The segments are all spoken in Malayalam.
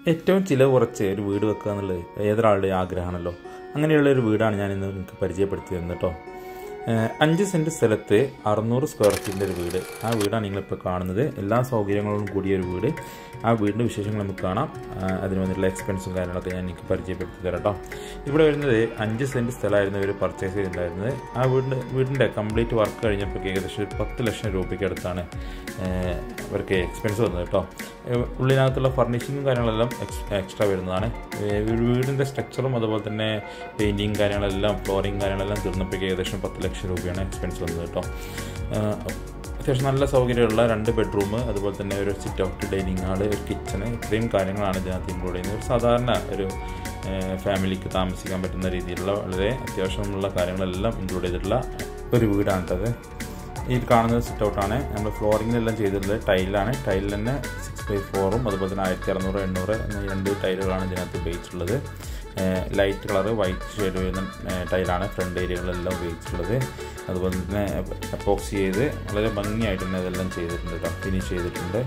ഏറ്റവും ചിലവ് കുറച്ച് ഒരു വീട് വെക്കുക എന്നുള്ളത് ഏതൊരാളുടെയും ആഗ്രഹമാണല്ലോ അങ്ങനെയുള്ള ഒരു വീടാണ് ഞാൻ ഇന്ന് നിങ്ങൾക്ക് പരിചയപ്പെടുത്തി തന്നത് കേട്ടോ ഏഹ് അഞ്ച് സെൻറ്റ് സ്ഥലത്ത് അറുന്നൂറ് സ്ക്വയർ ഫീറ്റിൻ്റെ ഒരു വീട് ആ വീടാണ് നിങ്ങളിപ്പോൾ കാണുന്നത് എല്ലാ സൗകര്യങ്ങളോടും കൂടിയ ഒരു വീട് ആ വീടിൻ്റെ വിശേഷങ്ങൾ നമുക്ക് കാണാം ആഹ് അതിന് വന്നിട്ടുള്ള എക്സ്പെൻസും കാര്യങ്ങളൊക്കെ ഞാൻ നിങ്ങൾക്ക് പരിചയപ്പെടുത്തി തരാം കേട്ടോ ഇവിടെ വരുന്നത് അഞ്ച് സെൻറ്റ് സ്ഥലമായിരുന്നു ഇവർ പർച്ചേസ് ചെയ്തിട്ടുണ്ടായിരുന്നത് ആ വീടിൻ്റെ വീടിൻ്റെ കംപ്ലീറ്റ് വർക്ക് കഴിഞ്ഞപ്പോൾ ഏകദേശം ഒരു പത്ത് ലക്ഷം രൂപയ്ക്ക് അടുത്താണ് ഏഹ് അവർക്ക് എക്സ്പെൻസ് വന്നത് കേട്ടോ ഏഹ് ഉള്ളിനകത്തുള്ള ഫർണിഷിങ്ങും കാര്യങ്ങളെല്ലാം എക്സ് എക്സ്ട്രാ വരുന്നതാണ് ഏഹ് ഒരു വീടിൻ്റെ സ്ട്രക്ചറും അതുപോലെ തന്നെ പെയിൻറ്റിങ് കാര്യങ്ങളെല്ലാം ഫ്ലോറിങ് കാര്യങ്ങളെല്ലാം തീർന്നപ്പോഴേക്ക് ഏകദേശം പത്ത് ലക്ഷം രൂപയാണ് എക്സ്പെൻസ് വന്നത് കേട്ടോ ഏഹ് അത്യാവശ്യം നല്ല സൗകര്യമുള്ള രണ്ട് ബെഡ്റൂം അതുപോലെ തന്നെ ഒരു സിറ്റ് ഔട്ട് ഡൈനിങ് ഹാള് ഒരു കിച്ചണ് ഇത്രയും കാര്യങ്ങളാണ് ഇതിനകത്ത് ഇൻക്ലൂഡ് ചെയ്യുന്നത് ഒരു സാധാരണ ഒരു ഏഹ് ഫാമിലിക്ക് താമസിക്കാൻ പറ്റുന്ന രീതിയിലുള്ള വളരെ അത്യാവശ്യമുള്ള കാര്യങ്ങളെല്ലാം ഇൻക്ലൂഡ് ചെയ്തിട്ടുള്ള ഒരു വീടാണ് കേട്ടത് ഈ കാണുന്നത് സിറ്റ് ഔട്ടാണ് നമ്മൾ ഫ്ലോറിങ്ങിലെല്ലാം ചെയ്തിട്ടുള്ളത് ടൈലാണ് ടൈലിൽ തന്നെ സിക്സ് ബൈ ഫോറും അതുപോലെ തന്നെ ആയിരത്തി അറുന്നൂറ് എണ്ണൂറ് എന്ന രണ്ട് ടൈലുകളാണ് ഇതിനകത്ത് ഉപയോഗിച്ചിട്ടുള്ളത് ലൈറ്റ് കളർ വൈറ്റ് ഷെയ്ഡ് വരുന്ന ടൈലാണ് ഫ്രണ്ട് ഏരിയകളിലെല്ലാം ഉപയോഗിച്ചിട്ടുള്ളത് അതുപോലെ തന്നെ അപ്പോക്സി ചെയ്ത് വളരെ ഭംഗിയായിട്ട് തന്നെ ഇതെല്ലാം ചെയ്തിട്ടുണ്ട് കേട്ടോ ഫിനിഷ് ചെയ്തിട്ടുണ്ട്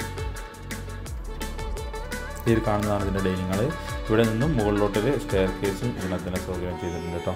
ഇതിൽ കാണുന്നതാണ് ഇതിൻ്റെ ഡൈനിങ് ഹാള് ഇവിടെ നിന്നും മുകളിലോട്ടൊരു സ്റ്റെയർ കേസും ഇതിനകത്ത് തന്നെ സൗകര്യം ചെയ്തിട്ടുണ്ട് കേട്ടോ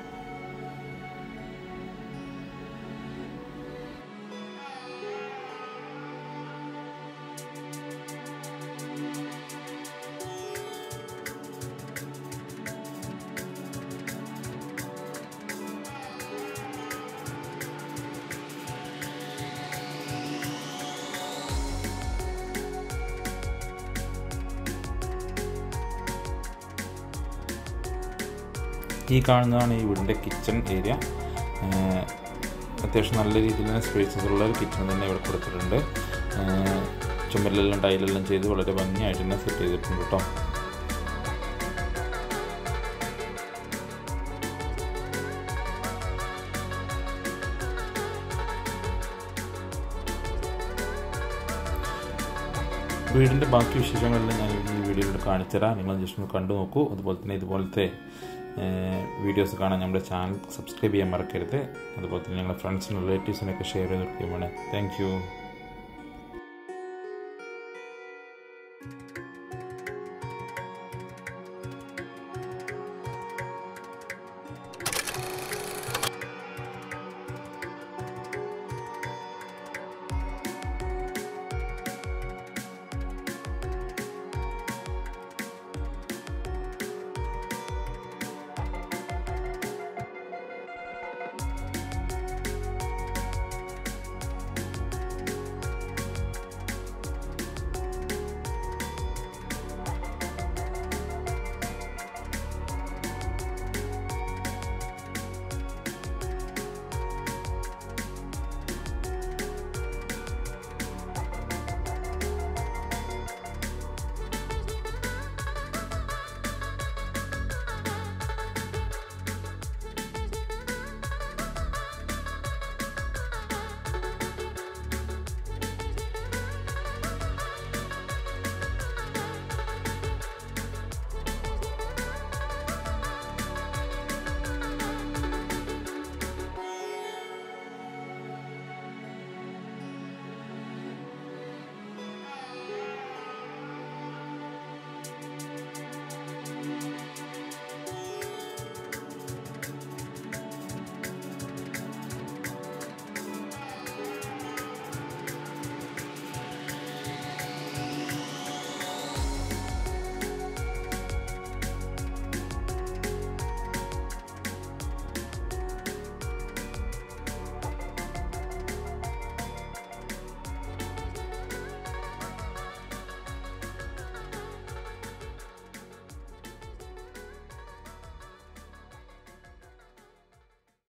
ഈ കാണുന്നതാണ് ഈ വീടിൻ്റെ കിച്ചൺ ഏരിയ അത്യാവശ്യം നല്ല രീതിയിൽ തന്നെ സ്പേസസ് ഉള്ള ഒരു കിച്ചൺ തന്നെ ഇവിടെ കൊടുത്തിട്ടുണ്ട് ചുമരിലെല്ലാം ടൈലെല്ലാം ചെയ്ത് വളരെ ഭംഗിയായിട്ട് തന്നെ സെറ്റ് ചെയ്തിട്ടുണ്ട് കേട്ടോ വീടിൻ്റെ ബാക്കി വിശേഷങ്ങളെല്ലാം ഞാൻ ഈ വീഡിയോയിലൂടെ കാണിച്ചുതരാം നിങ്ങൾ ജസ്റ്റ് ഒന്ന് കണ്ടു നോക്കൂ അതുപോലെ തന്നെ ഇതുപോലത്തെ വീഡിയോസ് കാണാൻ നമ്മുടെ ചാനൽ സബ്സ്ക്രൈബ് ചെയ്യാൻ മറക്കരുത് അതുപോലെ തന്നെ നിങ്ങളുടെ ഫ്രണ്ട്സിനും റിലേറ്റീവ്സിനൊക്കെ ഷെയർ ചെയ്ത് കൊടുക്കുകയും വേണം താങ്ക്